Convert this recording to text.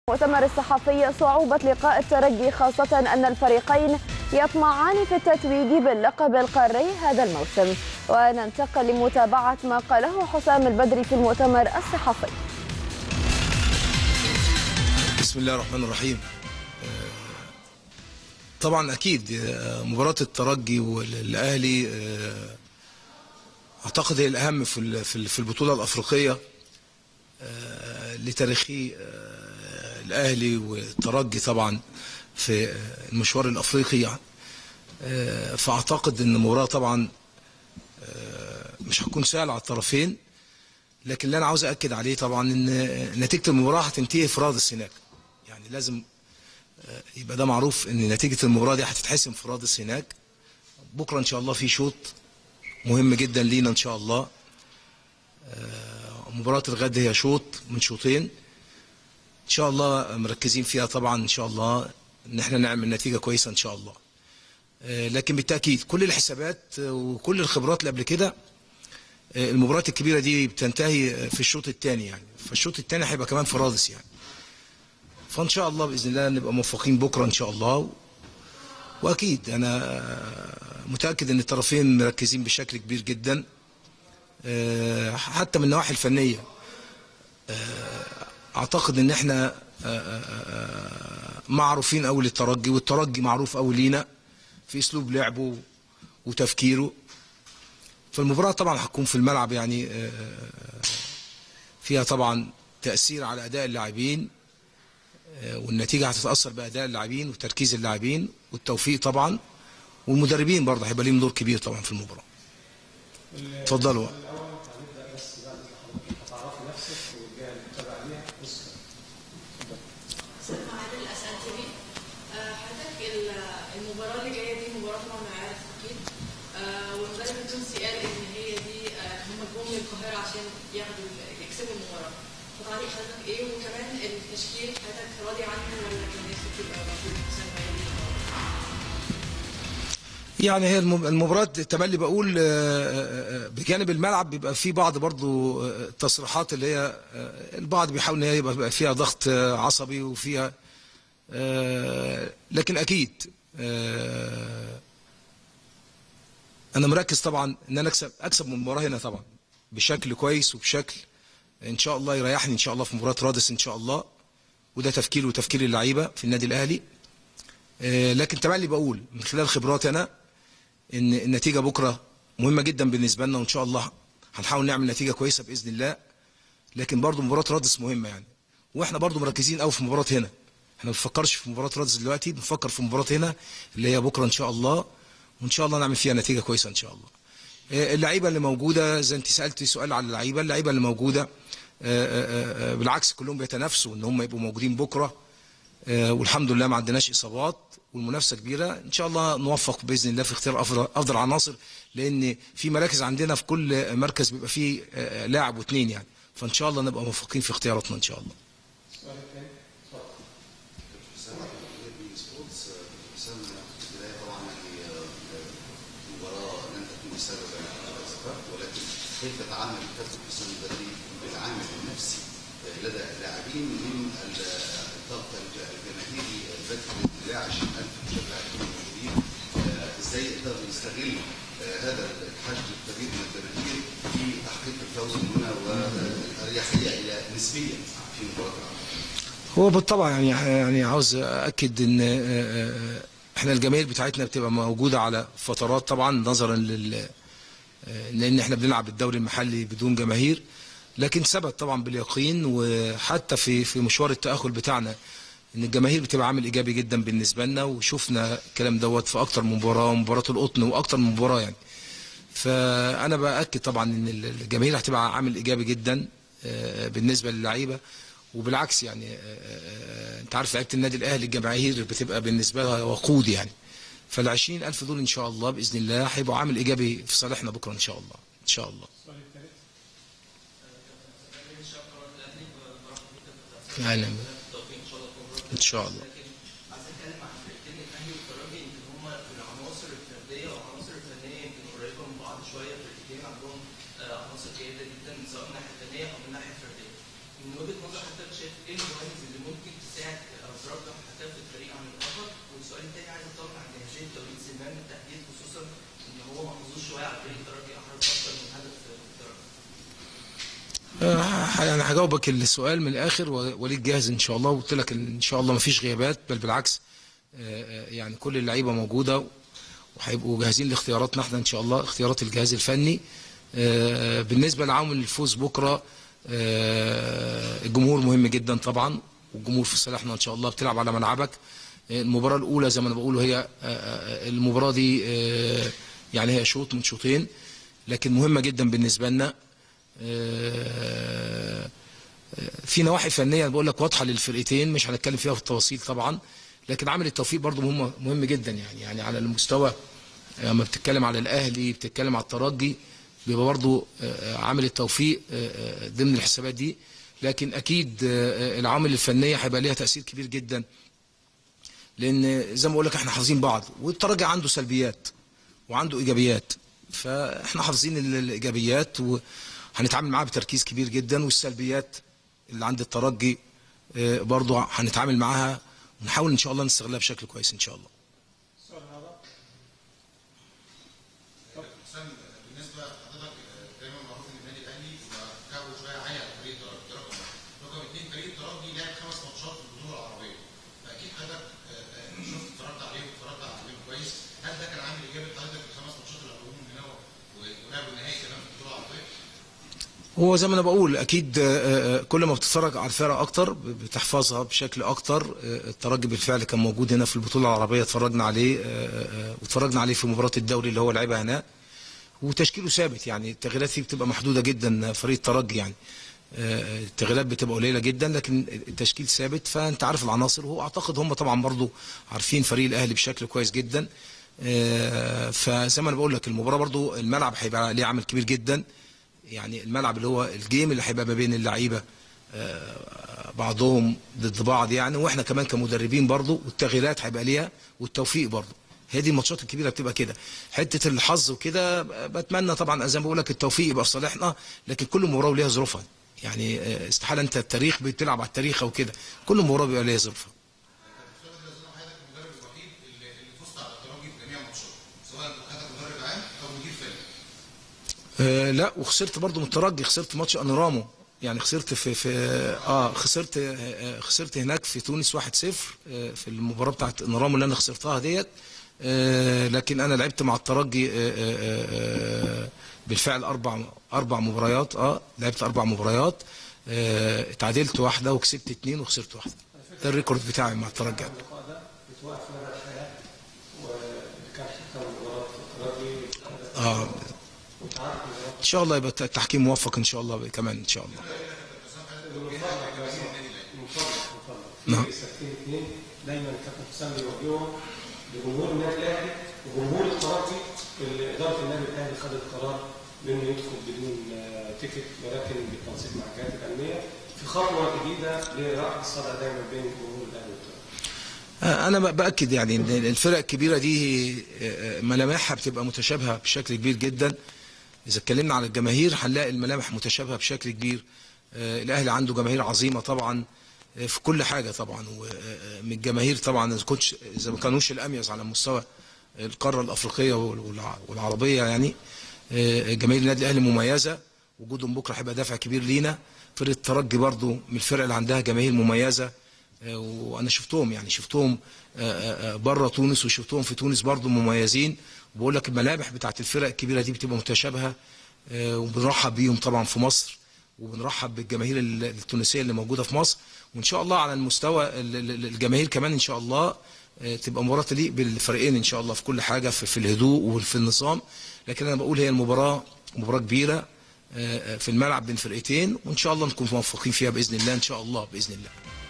المؤتمر الصحفي صعوبة لقاء الترجي خاصة أن الفريقين يطمعان في التتويج باللقب القاري هذا الموسم وننتقل لمتابعة ما قاله حسام البدري في المؤتمر الصحفي بسم الله الرحمن الرحيم طبعا اكيد مباراه الترجي والاهلي اعتقد هي الاهم في في البطوله الافريقيه لتاريخي الاهلي والترجي طبعا في المشوار الافريقي يعني فاعتقد ان المباراه طبعا مش هتكون سهله على الطرفين لكن اللي انا عاوز اكد عليه طبعا ان نتيجه المباراه هتنتهي في رادس هناك يعني لازم يبقى ده معروف ان نتيجه المباراه دي هتتحسم في رادس هناك بكره ان شاء الله في شوط مهم جدا لينا ان شاء الله مباراه الغد هي شوط من شوطين ان شاء الله مركزين فيها طبعا ان شاء الله ان احنا نعمل نتيجه كويسه ان شاء الله لكن بالتاكيد كل الحسابات وكل الخبرات اللي قبل كده المباريات الكبيره دي بتنتهي في الشوط الثاني يعني فالشوط الثاني هيبقى كمان في رادس يعني فان شاء الله باذن الله نبقى موفقين بكره ان شاء الله واكيد انا متاكد ان الطرفين مركزين بشكل كبير جدا حتى من النواحي الفنيه اعتقد ان احنا معروفين قوي للترجي والترجي معروف قوي لينا في اسلوب لعبه وتفكيره فالمباراه طبعا هتكون في الملعب يعني فيها طبعا تاثير على اداء اللاعبين والنتيجه هتتاثر باداء اللاعبين وتركيز اللاعبين والتوفيق طبعا والمدربين برضه هيبقى ليهم دور كبير طبعا في المباراه اتفضلوا المباراه اللي جايه دي مباراه طبعا انا عارف اكيد والمدرب التونسي قال ان هي دي هم جم للقاهره عشان ياخدوا يكسبوا المباراه فتعليق حضرتك ايه وكمان التشكيل حضرتك راضي عنه ولا كان نفسك يبقى موجود يعني هي المباراة تملي بقول بجانب الملعب بيبقى في بعض برضو التصريحات اللي هي البعض بيحاول ان هي يبقى فيها ضغط عصبي وفيها لكن اكيد انا مركز طبعا ان انا اكسب اكسب من المباراه هنا طبعا بشكل كويس وبشكل ان شاء الله يريحني ان شاء الله في مباراه رادس ان شاء الله وده تفكير وتفكير اللعيبه في النادي الاهلي لكن تملي بقول من خلال خبراتي انا ان النتيجه بكره مهمه جدا بالنسبه لنا وان شاء الله هنحاول نعمل نتيجه كويسه باذن الله لكن برضو مباراه رادس مهمه يعني واحنا برضو مركزين قوي في مباراه هنا احنا ما بنفكرش في مباراه رادس دلوقتي بنفكر في مباراه هنا اللي هي بكره ان شاء الله وان شاء الله نعمل فيها نتيجه كويسه ان شاء الله اللعيبه اللي موجوده زي انت سالتي سؤال على اللعيبه اللعيبه اللي موجوده بالعكس كلهم بيتنافسوا ان هم يبقوا موجودين بكره والحمد لله ما عندناش اصابات والمنافسه كبيره ان شاء الله نوفق باذن الله في اختيار افضل افضل عناصر لان في مراكز عندنا في كل مركز بيبقى فيه لاعب واثنين يعني فان شاء الله نبقى موفقين في اختياراتنا ان شاء الله كيف تتعامل كابتن حسام البدري بالعامل النفسي لدى اللاعبين من الضغط الجماهيري الذكي ل 20000 مشجع موجودين ازاي يقدر يستغل هذا الحشد الكبير من الجماهير في تحقيق الفوز هنا والاريحيه الى نسبيا في مباراه هو بالطبع يعني يعني عاوز اكد ان احنا الجماهير بتاعتنا بتبقى موجوده على فترات طبعا نظرا لل لان احنا بنلعب الدوري المحلي بدون جماهير لكن ثبت طبعا باليقين وحتى في في مشوار التاهل بتاعنا ان الجماهير بتبقى عامل ايجابي جدا بالنسبه لنا وشفنا الكلام دوت في اكتر من مباراه ومباراه القطن واكتر من مباراه يعني فانا باكد طبعا ان الجماهير هتبقى عامل ايجابي جدا بالنسبه للعيبه وبالعكس يعني انت عارف لعيبه النادي الاهلي الجماهير بتبقى بالنسبه لها وقود يعني فال ألف دول إن شاء الله بإذن الله هيبقوا عامل إيجابي في صالحنا بكرة إن شاء الله إن شاء الله أهلا إن شاء الله من وجهه نظر حضرتك شايف ايه الجوانب اللي ممكن تساعد يعني هجاوبك السؤال من الاخر و- وليد جاهز ان شاء الله وقلت لك ان شاء الله ما فيش غيابات بل بالعكس آه، آه، يعني كل اللعيبه موجوده وهيبقوا جاهزين لاختياراتنا احنا ان شاء الله اختيارات الجهاز الفني آه، بالنسبه لعامل الفوز بكره آه، الجمهور مهم جدا طبعا والجمهور في صالحنا ان شاء الله بتلعب على ملعبك آه، المباراه الاولى زي ما انا بقول هي آه، آه، المباراه دي آه، يعني هي شوط من شوطين لكن مهمه جدا بالنسبه لنا آه، في نواحي فنيه بقول لك واضحه للفرقتين مش هنتكلم فيها في التفاصيل طبعا لكن عامل التوفيق برضو مهم مهم جدا يعني يعني على المستوى لما بتتكلم على الاهلي بتتكلم على الترجي بيبقى برضو آه، عامل التوفيق آه، آه، ضمن الحسابات دي لكن اكيد آه، آه، العوامل الفنيه هيبقى ليها تاثير كبير جدا لان زي ما بقول لك احنا حافظين بعض والترجي عنده سلبيات وعنده ايجابيات فاحنا حافظين ال- الايجابيات وهنتعامل معاها بتركيز كبير جدا والسلبيات اللي عند الترجي آه، برضو هنتعامل معاها ونحاول ان شاء الله نستغلها بشكل كويس ان شاء الله حسام بالنسبه لحضرتك آه، دايما معروف ان النادي الاهلي بيبقى كعبه شويه عالي على فريق الترجي ده رقم واحد. رقم اثنين فريق الترجي لعب خمس ماتشات في البطوله العربيه فاكيد حضرتك آه، آه، شفت اتفرجت عليه واتفرجت على عليهم كويس هل ده كان عامل ايجابي لحضرتك في الخمس ماتشات اللي لعبوهم هنا و- ولعبوا النهائي كمان في البطوله العربيه؟ هو زي ما انا بقول اكيد آه، آه، كل ما بتتفرج على الفرق اكتر ب- بتحفظها بشكل اكتر آه، الترجي بالفعل كان موجود هنا في البطوله العربيه اتفرجنا عليه آه، آه، واتفرجنا عليه في مباراه الدوري اللي هو لعبها هناك وتشكيله ثابت يعني التغييرات فيه بتبقى محدوده جدا فريق الترجي يعني آه، التغييرات بتبقى قليله جدا لكن التشكيل ثابت فانت عارف العناصر وهو اعتقد هم طبعا برضو عارفين فريق الاهلي بشكل كويس جدا آه، فزي ما انا بقول لك المباراه برضو الملعب هيبقى ليه عامل كبير جدا يعني الملعب اللي هو الجيم اللي هيبقى ما بين اللعيبه آه، بعضهم ضد بعض يعني واحنا كمان كمدربين برضو والتغييرات هيبقى ليها والتوفيق برضو هي دي الماتشات الكبيره بتبقى كده حته الحظ وكده بتمنى طبعا زي ما بقول لك التوفيق يبقى في صالحنا لكن كل مباراه وليها ظروفها يعني آه، استحاله انت التاريخ بتلعب على التاريخ او كده كل مباراه بيبقى ليها ظروفها حضرتك حضرتك المدرب الوحيد اللي اللي فزت على الترجي في جميع الماتشات سواء حضرتك مدرب عام او مدير فني آه لا وخسرت برضو من الترجي خسرت ماتش انورامو يعني خسرت في في اه خسرت آه خسرت هناك في تونس 1-0 آه في المباراه بتاعت انورامو اللي انا خسرتها ديت آه لكن انا لعبت مع الترجي آه آه آه بالفعل اربع اربع مباريات اه لعبت اربع مباريات آه اتعادلت واحده وكسبت اثنين وخسرت واحده ده الريكورد بتاعي مع الترجي اللقاء ده بتوقف مدى الحياة وكان حكم مباراة الترجي اه وتعرف ان شاء الله يبقى التحكيم موفق ان شاء الله كمان ان شاء الله نعم. ساكتين اثنين دايما كابتن حسام بيوجههم لجمهور النادي الاهلي وجمهور الترجي اللي اداره النادي الاهلي خدت قرار بانه يدخل بدون آه، تيكت ولكن بالتنسيق مع الجهات الامنيه في خطوه جديده لرفع الصدى دايما بين جمهور الاهلي والترجي. انا ب- باكد يعني ان الفرق الكبيره دي آه، ملامحها بتبقى متشابهه بشكل كبير جدا اذا اتكلمنا على الجماهير هنلاقي الملامح متشابهه بشكل كبير آه، الاهلي عنده جماهير عظيمه طبعا آه، في كل حاجه طبعا ومن الجماهير طبعا اذا كنتش اذا ما كانوش الاميز على مستوى القاره الافريقيه والع- والعربيه يعني آه، جماهير النادي الاهلي مميزه وجودهم بكره هيبقى دافع كبير لينا فرقه الترجي برضو من الفرق اللي عندها جماهير مميزه آه، وانا شفتهم يعني شفتهم بره تونس وشفتهم في تونس برضو مميزين وبقول لك الملامح بتاعت الفرق الكبيره دي بتبقى متشابهه آه، وبنرحب بيهم طبعا في مصر وبنرحب بالجماهير ال- التونسيه اللي موجوده في مصر وان شاء الله على المستوى ال- ال- الجماهير كمان ان شاء الله آه، تبقى مباراه تليق بالفريقين ان شاء الله في كل حاجه في, في الهدوء وفي النظام لكن انا بقول هي المباراه مباراه كبيره آه، آه، في الملعب بين فرقتين وان شاء الله نكون موفقين فيها باذن الله ان شاء الله باذن الله